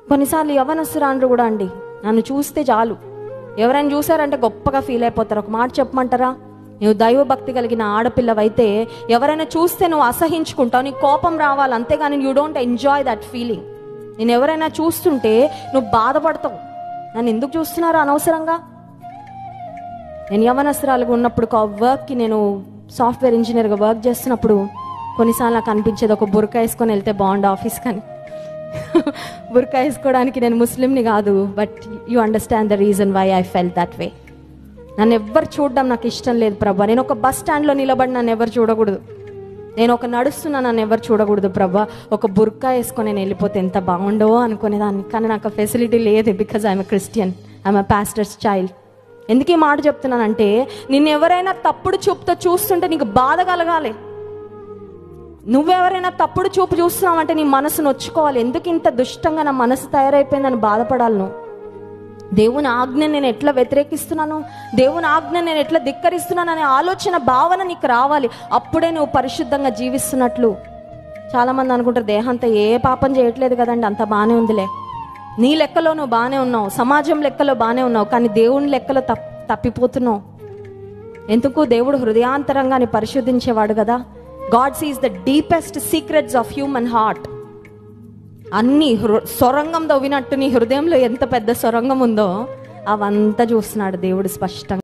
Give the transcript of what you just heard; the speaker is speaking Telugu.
కొన్నిసార్లు యవనస్తురాండ్రు కూడా అండి నన్ను చూస్తే చాలు ఎవరైనా చూసారంటే గొప్పగా ఫీల్ అయిపోతారు ఒక మాట చెప్పమంటారా నువ్వు దైవభక్తి కలిగిన ఆడపిల్లవైతే ఎవరైనా చూస్తే నువ్వు అసహించుకుంటావు నీకు కోపం రావాలి అంతేగాని you don't enjoy that feeling నేను ఎవరైనా చూస్తుంటే నువ్వు బాధపడతావు నన్ను ఎందుకు చూస్తున్నారు అనవసరంగా నేను యవనస్త్రాలుగా ఉన్నప్పుడు ఒక వర్క్కి నేను సాఫ్ట్వేర్ ఇంజనీర్గా వర్క్ చేస్తున్నప్పుడు కొన్నిసార్లు నాకు అనిపించేది ఒక బురకా వేసుకొని వెళ్తే బాగుండు ఆఫీస్ కానీ బురకా వేసుకోవడానికి నేను ముస్లింని కాదు but you understand the reason why I feel that way నన్ను ఎవ్వరు చూడడం నాకు ఇష్టం లేదు ప్రభా నేను ఒక బస్ స్టాండ్లో నిలబడి నన్ను ఎవరు చూడకూడదు నేను ఒక నడుస్తున్నా నన్ను ఎవరు చూడకూడదు ప్రభా ఒక బుర్కా వేసుకొని నేను వెళ్ళిపోతే ఎంత బాగుండో అనుకునేదాన్ని కానీ నాకు ఫెసిలిటీ లేదు because I'm Christian I'm pastor's child ఎందుకు ఈ మాట చెప్తున్నానంటే నిన్ను ఎవరైనా తప్పుడు చూపుతో చూస్తుంటే నీకు బాధ కలగాలి నువ్వెవరైనా తప్పుడు చూపు చూస్తున్నావంటే నీ మనసు నొచ్చుకోవాలి ఎందుకు ఇంత దుష్టంగా నా మనసు తయారైపోయిందని బాధపడాలి నువ్వు దేవుని ఆజ్ఞ నేను ఎట్లా వ్యతిరేకిస్తున్నాను దేవుని ఆజ్ఞ నేను ఎట్లా ధిక్కరిస్తున్నాను అనే ఆలోచన భావన నీకు రావాలి అప్పుడే నువ్వు పరిశుద్ధంగా జీవిస్తున్నట్లు చాలామంది అనుకుంటారు దేహంతో ఏ పాపం చేయట్లేదు కదండి అంత బాగానే ఉందిలే నీ లెక్కలో నువ్వు బాగానే ఉన్నావు సమాజం లెక్కలో బాగానే ఉన్నావు కానీ దేవుని లెక్కలో తప్ తప్పిపోతున్నావు ఎందుకు దేవుడు హృదయాంతరంగాన్ని పరిశోధించేవాడు కదా God sees the deepest secrets of human heart అన్ని హృ- సొరంగం తవ్వినట్టు నీ హృదయంలో ఎంత పెద్ద సొరంగం ఉందో అవంతా చూస్తున్నాడు దేవుడు స్పష్టంగా